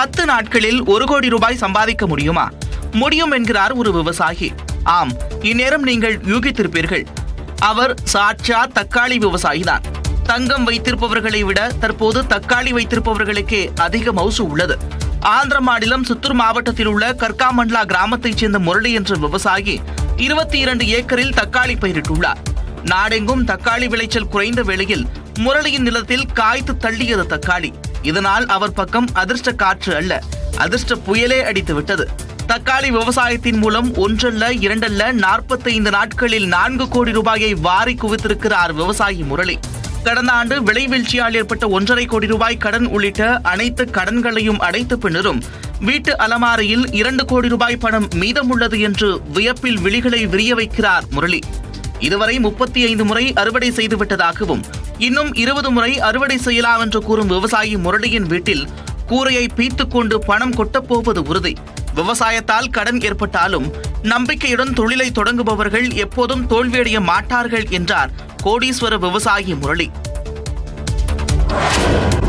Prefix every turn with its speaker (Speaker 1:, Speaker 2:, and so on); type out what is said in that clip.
Speaker 1: பத்து நாட்களில் ஒரு கோடி ரூபாய் சம்பாதிக்க முடியுமா முடியும் என்கிறார் ஒரு விவசாயி ஆம் இந்நேரம் நீங்கள் யூகித்திருப்பீர்கள் அவர் சாட்சா தக்காளி விவசாயிதான் தங்கம் வைத்திருப்பவர்களை விட தற்போது தக்காளி வைத்திருப்பவர்களுக்கே அதிக மவுசு உள்ளது ஆந்திர மாநிலம் சித்தூர் மாவட்டத்தில் உள்ள கர்காமண்ட்லா கிராமத்தைச் சேர்ந்த முரளி என்ற விவசாயி இருபத்தி இரண்டு ஏக்கரில் தக்காளி பயிரிட்டுள்ளார் நாடெங்கும் தக்காளி விளைச்சல் குறைந்த வேளையில் முரளியின் நிலத்தில் காய்த்து தள்ளியது தக்காளி இதனால் அவர் பக்கம் அதிர்ஷ்ட காற்று அல்ல அதிர்ஷ்ட புயலே அடித்து விட்டது தக்காளி விவசாயத்தின் மூலம் ஒன்றல்ல இரண்டல்ல நாற்பத்தைந்து நாட்களில் நான்கு கோடி ரூபாயை வாரி குவித்திருக்கிறார் விவசாயி முரளி கடந்த ஆண்டு விலை வீழ்ச்சியால் ஏற்பட்ட ஒன்றரை கோடி ரூபாய் கடன் உள்ளிட்ட அனைத்து கடன்களையும் அடைத்த பின்னரும் வீட்டு அலமாரியில் இரண்டு கோடி ரூபாய் பணம் மீதமுள்ளது என்று வியப்பில் விழிகளை விரிய வைக்கிறார் முரளி இதுவரை முப்பத்தி ஐந்து முறை அறுவடை செய்துவிட்டதாகவும் இன்னும் இருபது முறை அறுவடை செய்யலாம் என்று கூறும் விவசாயி முரளியின் வீட்டில் கூரையை பீத்துக் கொண்டு பணம் கொட்டப்போவது உறுதி விவசாயத்தால் கடன் ஏற்பட்டாலும் நம்பிக்கையுடன் தொழிலை தொடங்குபவர்கள் எப்போதும் தோல்வியடைய மாட்டார்கள் என்றார் கோடீஸ்வர விவசாயி முரளி